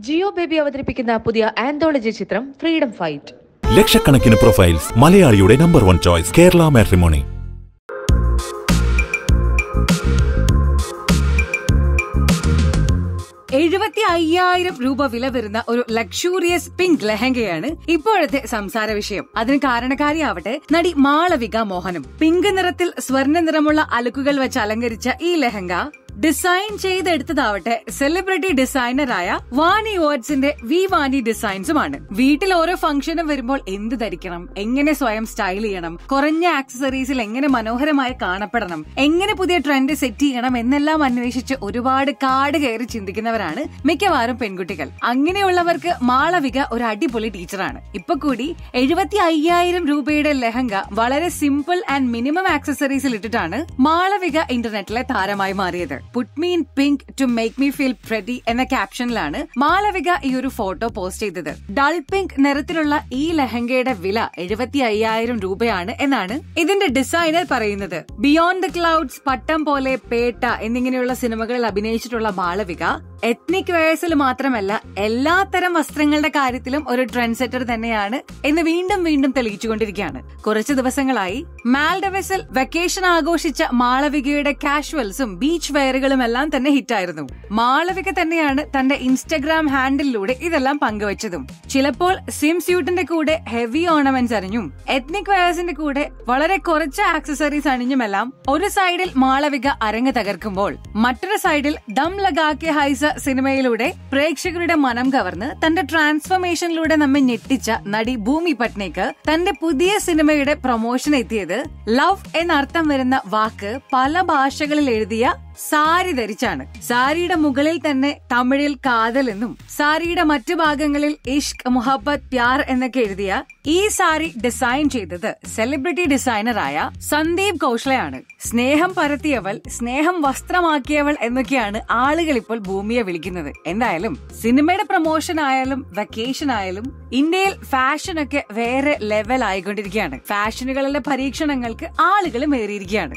Jio baby അവതരിപ്പിക്കുന്ന പുതിയ anthology ചിത്രം ഫ്രീഡം ഫൈറ്റ് ലക്ഷക്കണക്കിന് പ്രൊഫൈൽസ് മലയാളിയുടെ number one choice Kerala Matrimony എഴുപത്തി അയ്യായിരം രൂപ വില വരുന്ന ഒരു ലക്ഷൂറിയസ് പിങ്ക് ലെഹങ്കയാണ് ഇപ്പോഴത്തെ സംസാര വിഷയം അതിന് കാരണക്കാരിയാവട്ടെ നടി മാളവിക മോഹനും പിങ്ക് നിറത്തിൽ സ്വർണ്ണ നിറമുള്ള അലുക്കുകൾ വെച്ച് അലങ്കരിച്ച ഈ ലെഹങ്ക ഡിസൈൻ ചെയ്തെടുത്തതാവട്ടെ സെലിബ്രിറ്റി ഡിസൈനറായ വാണി ഓട്സിന്റെ വി വാണി ഡിസൈൻസുമാണ് വീട്ടിൽ ഓരോ ഫംഗ്ഷനും വരുമ്പോൾ എന്ത് ധരിക്കണം എങ്ങനെ സ്വയം സ്റ്റൈൽ ചെയ്യണം കുറഞ്ഞ ആക്സസറീസിൽ എങ്ങനെ മനോഹരമായി കാണപ്പെടണം എങ്ങനെ പുതിയ ട്രെൻഡ് സെറ്റ് ചെയ്യണം എന്നെല്ലാം അന്വേഷിച്ച് ഒരുപാട് കാട് കയറി ചിന്തിക്കുന്നവരാണ് മിക്കവാറും പെൺകുട്ടികൾ അങ്ങനെയുള്ളവർക്ക് മാളവിക ഒരു അടിപൊളി ടീച്ചറാണ് ഇപ്പൊ കൂടി എഴുപത്തി അയ്യായിരം രൂപയുടെ ലെഹങ്ക വളരെ സിമ്പിൾ ആൻഡ് മിനിമം ആക്സസറീസിൽ ഇട്ടിട്ടാണ് മാളവിക ഇന്റർനെറ്റിലെ താരമായി മാറിയത് put me in pink to make me feel pretty എന്ന ക്യാപ്ഷനിലാണ് മാളവിക ഈ ഒരു ഫോട്ടോ പോസ്റ്റ് ചെയ്തത് ഡൾ പിങ്ക് നിറത്തിലുള്ള ഈ ലെഹങ്കയുടെ വില എഴുപത്തി അയ്യായിരം രൂപയാണ് എന്നാണ് ഇതിന്റെ ഡിസൈനർ പറയുന്നത് ബിയോണ്ട് ദ ക്ലൗഡ്സ് പട്ടം പോലെ പേട്ട എന്നിങ്ങനെയുള്ള സിനിമകളിൽ അഭിനയിച്ചിട്ടുള്ള മാളവിക എത്നിക് വെയേഴ്സിൽ മാത്രമല്ല എല്ലാത്തരം വസ്ത്രങ്ങളുടെ കാര്യത്തിലും ഒരു ട്രെൻഡ് സെറ്റർ തന്നെയാണ് എന്ന് വീണ്ടും വീണ്ടും തെളിയിച്ചുകൊണ്ടിരിക്കുകയാണ് കുറച്ചു ദിവസങ്ങളായി മാൽഡവസിൽ വെക്കേഷൻ ആഘോഷിച്ച മാളവികയുടെ കാഷ്വൽസും ബീച്ച് വെയറുകളും എല്ലാം തന്നെ ഹിറ്റായിരുന്നു മാളവിക തന്നെയാണ് തന്റെ ഇൻസ്റ്റഗ്രാം ഹാൻഡിലൂടെ ഇതെല്ലാം പങ്കുവച്ചതും ചിലപ്പോൾ സിം സ്യൂട്ടിന്റെ കൂടെ ഹെവി ഓർണമെന്റ്സ് അണിഞ്ഞും എത്നിക് വെയേഴ്സിന്റെ കൂടെ വളരെ കുറച്ച് ആക്സസറീസ് അണിഞ്ഞുമെല്ലാം ഒരു സൈഡിൽ മാളവിക അരങ്ങ് തകർക്കുമ്പോൾ മറ്റൊരു സൈഡിൽ ദം ലഗാക്കെ ഹൈസ സിനിമയിലൂടെ പ്രേക്ഷകരുടെ മനം കവർന്ന് തന്റെ ട്രാൻസ്ഫോർമേഷനിലൂടെ നമ്മെ ഞെട്ടിച്ച നടി ഭൂമി പട്നേക്ക് തന്റെ പുതിയ സിനിമയുടെ പ്രൊമോഷൻ എത്തിയത് ലവ് എന്നർത്ഥം വരുന്ന വാക്ക് പല ഭാഷകളിൽ എഴുതിയ സാരി ധരിച്ചാണ് സാരിയുടെ മുകളിൽ തന്നെ തമിഴിൽ കാതൽ എന്നും സാരിയുടെ മറ്റു ഭാഗങ്ങളിൽ ഇഷ്ക് മുഹബത്ത് പ്യാർ എന്നൊക്കെ എഴുതിയ ഈ സാരി ഡിസൈൻ ചെയ്തത് സെലിബ്രിറ്റി ഡിസൈനറായ സന്ദീപ് കൗഷ്ലയാണ് സ്നേഹം പരത്തിയവൾ സ്നേഹം വസ്ത്രമാക്കിയവൾ എന്നൊക്കെയാണ് ആളുകൾ ഇപ്പോൾ ഭൂമിയെ വിളിക്കുന്നത് എന്തായാലും സിനിമയുടെ പ്രൊമോഷൻ ആയാലും വെക്കേഷൻ ആയാലും ഇന്ത്യയിൽ ഫാഷൻ ഒക്കെ വേറെ ലെവൽ ആയിക്കൊണ്ടിരിക്കുകയാണ് ഫാഷനുകളിലെ പരീക്ഷണങ്ങൾക്ക് ആളുകൾ ഏറിയിരിക്കുകയാണ്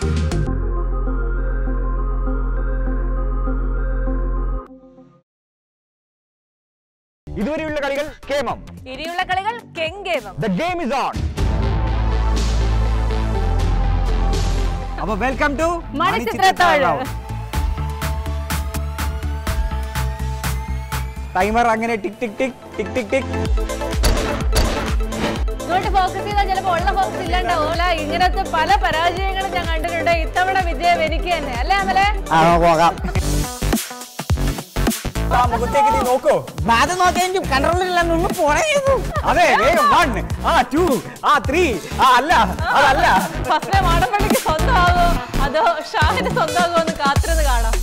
ഇതുവരെയുള്ള കളികൾ കേമം ഇനിയുള്ള കളികൾ കെങ്കേമം ദ ഗെയിം ഇസ് ഓൺ അപ്പൊ വെൽക്കം ടു മണിച്ചിത്രത്താഴ്. ടൈമർ അങ്ങനെ ടിക് ടിക് ടിക് ടിക് ടിക് ടിക് ഇങ്ങോട്ട് ഫോക്കസ് ചെയ്താൽ ചിലപ്പോൾ ഉള്ള ഫോക്കസ് ഇല്ലാണ്ടാവൂല ഇങ്ങനത്തെ പല പരാജയങ്ങളും ഞാൻ കണ്ടിട്ടുണ്ട് ഇത്തവണ വിജയം എനിക്ക് തന്നെ അല്ലേ അമലെ ആ പോകാം ആ മുഖത്തേക്ക് നീ നോക്കോ അത് നോക്കിയാൽ എനിക്ക് കൺട്രോളില്ല നിന്ന് പോണേന്നു അതെ വേഗം വൺ ആ ടു ആ ത്രീ ആ അല്ല അതല്ല ഫസ്റ്റ് മാടപ്പള്ളിക്ക് സ്വന്തമാകോ അതോ ഷാഹിന് സ്വന്തമാകോ എന്ന് കാത്തിരുന്ന് കാണാം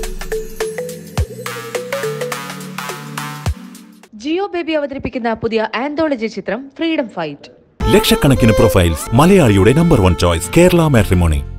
ജിയോ ബേബി അവതരിപ്പിക്കുന്ന പുതിയ ആന്തോളജി ചിത്രം ഫ്രീഡം ഫൈറ്റ് ലക്ഷക്കണക്കിന് പ്രൊഫൈൽസ് മലയാളിയുടെ number one choice Kerala matrimony